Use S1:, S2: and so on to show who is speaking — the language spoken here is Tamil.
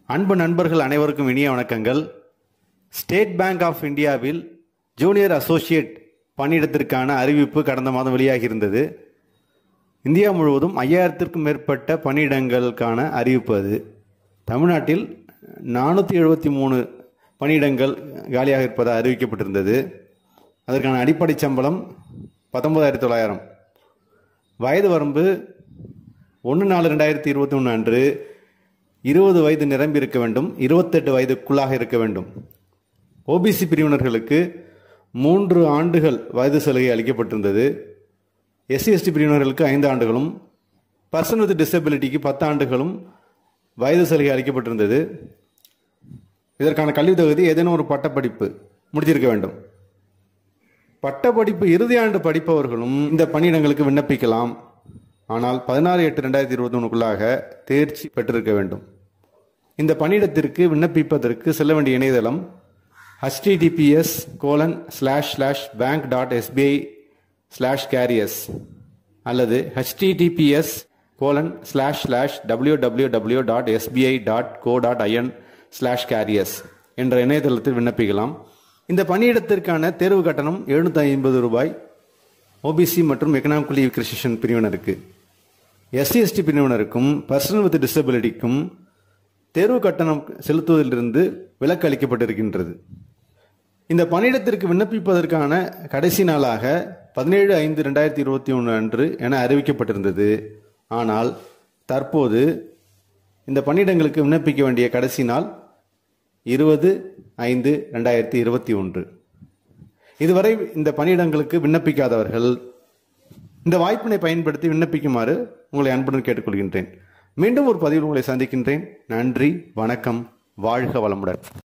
S1: அன்பு நண்பர்கள் அனைவருக்கும் இனிய வணக்கங்கள் ஸ்டேட் பேங்க் ஆஃப் இந்தியாவில் ஜூனியர் அசோசியேட் பணியிடத்திற்கான அறிவிப்பு கடந்த மாதம் வெளியாகியிருந்தது இந்தியா முழுவதும் ஐயாயிரத்திற்கும் மேற்பட்ட பணியிடங்களுக்கான அறிவிப்பு அது தமிழ்நாட்டில் நானூற்றி எழுபத்தி மூணு பணியிடங்கள் காலியாக இருப்பதாக அறிவிக்கப்பட்டிருந்தது அதற்கான அடிப்படை சம்பளம் பத்தொன்பதாயிரத்தி தொள்ளாயிரம் வயது வரம்பு ஒன்று நாலு ரெண்டாயிரத்தி இருபத்தி ஒன்று அன்று இருபது வயது நிரம்பி இருக்க வேண்டும் இருபத்தெட்டு வயதுக்குள்ளாக இருக்க வேண்டும் ஓபிசி பிரிவினர்களுக்கு மூன்று ஆண்டுகள் வயது சலுகை அளிக்கப்பட்டிருந்தது எஸ்சி எஸ்டி பிரிவினர்களுக்கு ஐந்து ஆண்டுகளும் பர்சன் வித் டிசபிலிட்டிக்கு பத்து ஆண்டுகளும் வயது சலுகை அளிக்கப்பட்டிருந்தது இதற்கான கல்வி தகுதி ஏதேனும் ஒரு பட்டப்படிப்பு முடித்திருக்க வேண்டும் பட்டப்படிப்பு இறுதி ஆண்டு படிப்பவர்களும் இந்த பணியிடங்களுக்கு விண்ணப்பிக்கலாம் ஆனால் பதினாறு எட்டு ரெண்டாயிரத்தி இருபத்தி ஒன்றுக்குள்ளாக தேர்ச்சி பெற்றிருக்க வேண்டும் இந்த பணியிடத்திற்கு விண்ணப்பிப்பதற்கு செல்ல வேண்டிய இணையதளம் HTTPS colon slash slash bank dot SBI slash careers அல்லது HTTPS colon slash slash W W W dot SBI dot co dot IN slash careers என்ற இணையதளத்தில் விண்ணப்பிக்கலாம் இந்த பணியிடத்திற்கான தேர்வு கட்டணம் எழுநூற்றி ஐம்பது ரூபாய் ஓபிசி மற்றும் எக்கனாமிக்கலி கிறிஸ்டியன் பிரிவினருக்கு எஸ்சி எஸ்டி பிரிவினருக்கும் பர்சனல் வித் டிசபிலிட்டிக்கும் தேர்வு கட்டணம் செலுத்துவதிலிருந்து விலக்கு அளிக்கப்பட்டிருக்கின்றது இந்த பணியிடத்திற்கு விண்ணப்பிப்பதற்கான கடைசி நாளாக பதினேழு ஐந்து ரெண்டாயிரத்தி இருபத்தி ஒன்று அன்று என அறிவிக்கப்பட்டிருந்தது ஆனால் தற்போது இந்த பணியிடங்களுக்கு விண்ணப்பிக்க வேண்டிய கடைசி நாள் இருபது ஐந்து ரெண்டாயிரத்தி இருபத்தி ஒன்று இதுவரை இந்த பணியிடங்களுக்கு விண்ணப்பிக்காதவர்கள் இந்த வாய்ப்பினை பயன்படுத்தி விண்ணப்பிக்குமாறு உங்களை அன்புடன் கேட்டுக்கொள்கின்றேன் மீண்டும் ஒரு பதிவில் உங்களை சந்திக்கின்றேன் நன்றி வணக்கம் வாழ்க வளமுடன்